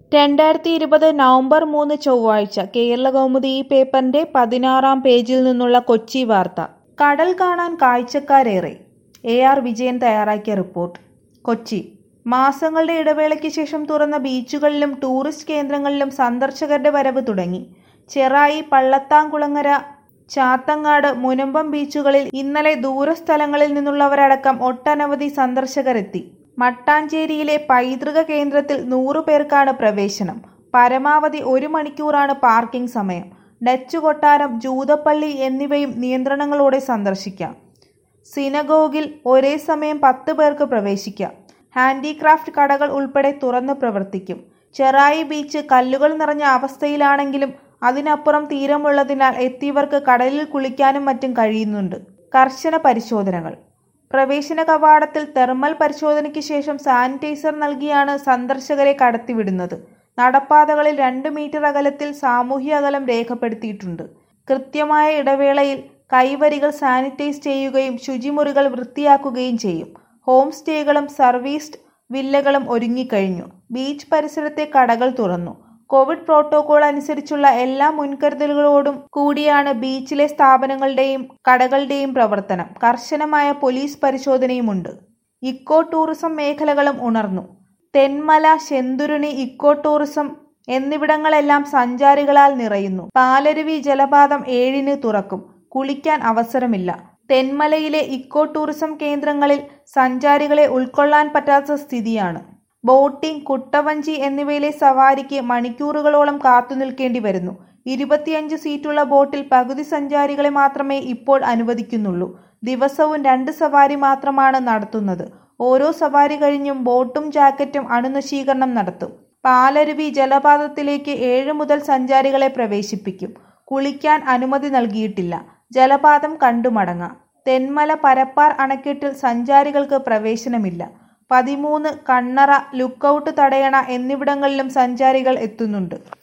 രണ്ടായിരത്തി ഇരുപത് നവംബർ മൂന്ന് ചൊവ്വാഴ്ച കേരളകൗമുദി ഈ പേപ്പറിന്റെ പതിനാറാം പേജിൽ നിന്നുള്ള കൊച്ചി വാർത്ത കടൽ കാണാൻ കാഴ്ചക്കാരേറെ എ ആർ വിജയൻ തയ്യാറാക്കിയ റിപ്പോർട്ട് കൊച്ചി മാസങ്ങളുടെ ഇടവേളയ്ക്ക് ശേഷം തുറന്ന ബീച്ചുകളിലും ടൂറിസ്റ്റ് കേന്ദ്രങ്ങളിലും സന്ദർശകരുടെ വരവ് തുടങ്ങി ചെറായി പള്ളത്താംകുളങ്ങര ചാത്തങ്ങാട് മുനമ്പം ബീച്ചുകളിൽ ഇന്നലെ ദൂരസ്ഥലങ്ങളിൽ നിന്നുള്ളവരടക്കം ഒട്ടനവധി സന്ദർശകരെത്തി മട്ടാഞ്ചേരിയിലെ പൈതൃക കേന്ദ്രത്തിൽ നൂറു പേർക്കാണ് പ്രവേശനം പരമാവധി ഒരു മണിക്കൂറാണ് പാർക്കിംഗ് സമയം ഡച്ച് കൊട്ടാരം ജൂതപ്പള്ളി എന്നിവയും നിയന്ത്രണങ്ങളോടെ സന്ദർശിക്കാം സിനഗോഗിൽ ഒരേ സമയം പത്ത് പേർക്ക് പ്രവേശിക്കാം ഹാൻഡിക്രാഫ്റ്റ് കടകൾ ഉൾപ്പെടെ തുറന്നു പ്രവർത്തിക്കും ചെറായി ബീച്ച് കല്ലുകൾ നിറഞ്ഞ അവസ്ഥയിലാണെങ്കിലും അതിനപ്പുറം തീരമുള്ളതിനാൽ എത്തിയവർക്ക് കടലിൽ കുളിക്കാനും മറ്റും കഴിയുന്നുണ്ട് കർശന പരിശോധനകൾ പ്രവേശന കവാടത്തിൽ തെർമൽ പരിശോധനയ്ക്ക് ശേഷം സാനിറ്റൈസർ നൽകിയാണ് സന്ദർശകരെ കടത്തിവിടുന്നത് നടപ്പാതകളിൽ രണ്ട് മീറ്റർ അകലത്തിൽ സാമൂഹ്യ അകലം രേഖപ്പെടുത്തിയിട്ടുണ്ട് കൃത്യമായ ഇടവേളയിൽ കൈവരികൾ സാനിറ്റൈസ് ചെയ്യുകയും ശുചിമുറികൾ വൃത്തിയാക്കുകയും ചെയ്യും ഹോം സ്റ്റേകളും സർവീസ്ഡ് വില്ലകളും ഒരുങ്ങിക്കഴിഞ്ഞു ബീച്ച് പരിസരത്തെ കടകൾ തുറന്നു കോവിഡ് പ്രോട്ടോകോൾ അനുസരിച്ചുള്ള എല്ലാ മുൻകരുതലുകളോടും കൂടിയാണ് ബീച്ചിലെ സ്ഥാപനങ്ങളുടെയും കടകളുടെയും പ്രവർത്തനം കർശനമായ പോലീസ് പരിശോധനയുമുണ്ട് ഇക്കോ ടൂറിസം മേഖലകളും ഉണർന്നു തെന്മല ശെന്തുരുണി ഇക്കോ ടൂറിസം എന്നിവിടങ്ങളെല്ലാം സഞ്ചാരികളാൽ നിറയുന്നു പാലരുവി ജലപാതം ഏഴിന് തുറക്കും കുളിക്കാൻ അവസരമില്ല തെന്മലയിലെ ഇക്കോ ടൂറിസം കേന്ദ്രങ്ങളിൽ സഞ്ചാരികളെ ഉൾക്കൊള്ളാൻ പറ്റാത്ത സ്ഥിതിയാണ് ബോട്ടിംഗ് കുട്ടവഞ്ചി എന്നിവയിലെ സവാരിക്ക് മണിക്കൂറുകളോളം കാത്തുനിൽക്കേണ്ടി വരുന്നു ഇരുപത്തിയഞ്ച് സീറ്റുള്ള ബോട്ടിൽ പകുതി സഞ്ചാരികളെ മാത്രമേ ഇപ്പോൾ അനുവദിക്കുന്നുള്ളൂ ദിവസവും രണ്ട് സവാരി മാത്രമാണ് നടത്തുന്നത് ഓരോ സവാരി കഴിഞ്ഞും ബോട്ടും ജാക്കറ്റും അണുനശീകരണം നടത്തും പാലരുവി ജലപാതത്തിലേക്ക് ഏഴ് മുതൽ സഞ്ചാരികളെ പ്രവേശിപ്പിക്കും കുളിക്കാൻ അനുമതി നൽകിയിട്ടില്ല ജലപാതം കണ്ടുമടങ്ങാം തെന്മല പരപ്പാർ അണക്കെട്ടിൽ സഞ്ചാരികൾക്ക് പ്രവേശനമില്ല പതിമൂന്ന് കണ്ണറ ലുക്കൌട്ട് തടയണ എന്നിവിടങ്ങളിലും സഞ്ചാരികൾ എത്തുന്നുണ്ട്